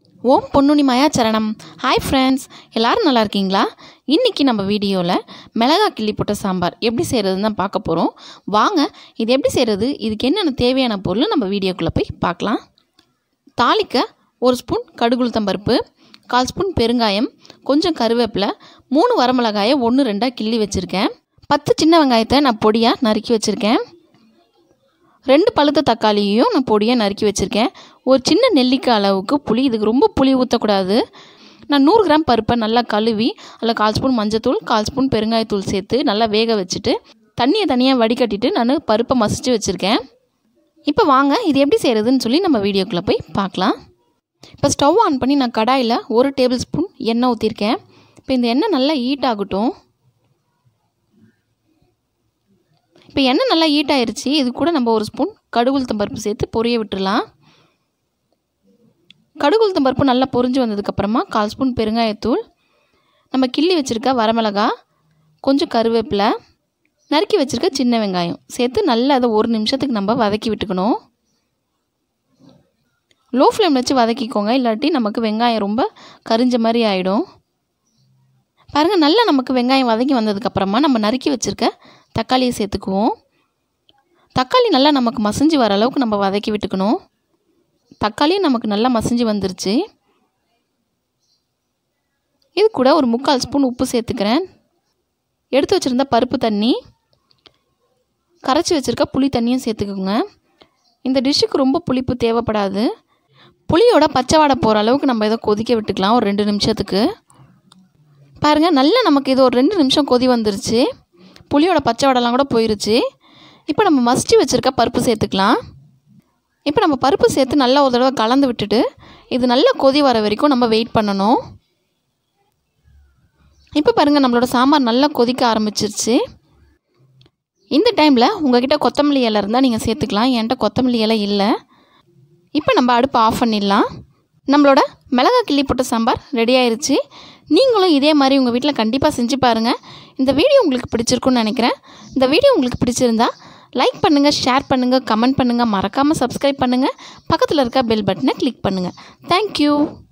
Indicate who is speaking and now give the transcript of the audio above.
Speaker 1: ஓம் பொன்னுனி மாயா சரணம் hi friends எல்லாரும் நல்லா இருக்கீங்களா இன்றைக்கி நம்ம வீடியோவில் மிளகா கிள்ளி போட்ட சாம்பார் எப்படி செய்கிறதுன்னு தான் பார்க்க போகிறோம் வாங்க இது எப்படி செய்கிறது இதுக்கு என்னென்ன தேவையான பொருள் நம்ம வீடியோக்குள்ளே போய் பார்க்கலாம் தாளிக்க ஒரு ஸ்பூன் கடுகுளுத்தம்பருப்பு கால் ஸ்பூன் பெருங்காயம் கொஞ்சம் கருவேப்பிலை மூணு வரமிளகாயை ஒன்று ரெண்டாக கிள்ளி வச்சுருக்கேன் பத்து சின்ன வெங்காயத்தை நான் பொடியாக நறுக்கி வச்சுருக்கேன் ரெண்டு பழுத்த தக்காளியையும் நான் பொடியாக நறுக்கி வச்சுருக்கேன் ஒரு சின்ன நெல்லிக்காய் அளவுக்கு புளி இதுக்கு ரொம்ப புளி ஊற்றக்கூடாது நான் நூறு கிராம் பருப்பை நல்லா கழுவி அதில் கால் ஸ்பூன் மஞ்சத்தூள் கால் ஸ்பூன் பெருங்காயத்தூள் சேர்த்து நல்லா வேக வச்சுட்டு தண்ணியை தனியாக வடிகட்டிட்டு நான் பருப்பை மசிச்சு வச்சுருக்கேன் இப்போ வாங்க இது எப்படி செய்கிறதுன்னு சொல்லி நம்ம வீடியோக்குள்ளே போய் பார்க்கலாம் இப்போ ஸ்டவ் ஆன் பண்ணி நான் கடாயில் ஒரு டேபிள் ஸ்பூன் எண்ணெய் ஊற்றிருக்கேன் இப்போ இந்த எண்ணெய் நல்லா ஹீட் ஆகட்டும் இப்போ எண்ணெய் நல்லா ஹீட் ஆயிருச்சு இது கூட நம்ம ஒரு ஸ்பூன் கடுகுளுத்தம் பருப்பு சேர்த்து பொரிய விட்டுறலாம் கடுகுளுத்தம் பருப்பு நல்லா பொரிஞ்சு வந்ததுக்கப்புறமா கால் ஸ்பூன் பெருங்காயத்தூள் நம்ம கிள்ளி வச்சுருக்க வரமிளகா கொஞ்சம் கருவேப்பிலை நறுக்கி வச்சுருக்க சின்ன வெங்காயம் சேர்த்து நல்லா அதை ஒரு நிமிஷத்துக்கு நம்ம வதக்கி விட்டுக்கணும் லோ ஃப்ளேம் வச்சு வதக்கிக்கோங்க இல்லாட்டி நமக்கு வெங்காயம் ரொம்ப கரிஞ்ச மாதிரி ஆகிடும் பாருங்கள் நல்லா நமக்கு வெங்காயம் வதக்கி வந்ததுக்கப்புறமா நம்ம நறுக்கி வச்சுருக்க தக்காளியை சேர்த்துக்குவோம் தக்காளி நல்லா நமக்கு மசிஞ்சு வர அளவுக்கு நம்ம வதக்கி விட்டுக்கணும் தக்காளியும் நமக்கு நல்லா மசிஞ்சு வந்துருச்சு இது கூட ஒரு முக்கால் ஸ்பூன் உப்பு சேர்த்துக்கிறேன் எடுத்து வச்சுருந்த பருப்பு தண்ணி கரைச்சி வச்சுருக்க புளி தண்ணியும் சேர்த்துக்கோங்க இந்த டிஷ்ஷுக்கு ரொம்ப புளிப்பு தேவைப்படாது புளியோட பச்சை வாடை போகிற அளவுக்கு நம்ம இதை கொதிக்க விட்டுக்கலாம் ஒரு ரெண்டு நிமிஷத்துக்கு பாருங்கள் நல்லா நமக்கு இது ஒரு ரெண்டு நிமிஷம் கொதி வந்துருச்சு புளியோட பச்சை வடலாம் கூட போயிருச்சு இப்போ நம்ம மஸ்டி வச்சுருக்க பருப்பு சேர்த்துக்கலாம் இப்போ நம்ம பருப்பு சேர்த்து நல்லா ஒரு தடவை கலந்து விட்டுட்டு இது நல்லா கொதி வர வரைக்கும் நம்ம வெயிட் பண்ணணும் இப்போ பாருங்கள் நம்மளோட சாம்பார் நல்லா கொதிக்க ஆரம்பிச்சிருச்சு இந்த டைமில் உங்ககிட்ட கொத்தமல்லி இலை இருந்தால் நீங்கள் சேர்த்துக்கலாம் என்கிட்ட கொத்தமல்லி இலை இல்லை இப்போ நம்ம அடுப்பை ஆஃப் பண்ணிடலாம் நம்மளோட மிளகா கிள்ளி போட்ட சாம்பார் ரெடி ஆயிருச்சு நீங்களும் இதே மாதிரி உங்கள் வீட்டில் கண்டிப்பாக செஞ்சு பாருங்கள் இந்த வீடியோ உங்களுக்கு பிடிச்சிருக்குன்னு நினைக்கிறேன் இந்த வீடியோ உங்களுக்கு பிடிச்சிருந்தா லைக் பண்ணுங்கள் ஷேர் பண்ணுங்கள் கமெண்ட் பண்ணுங்கள் மறக்காமல் சப்ஸ்கிரைப் பண்ணுங்கள் பக்கத்தில் இருக்க பெல் பட்டனை கிளிக் பண்ணுங்கள் தேங்க்யூ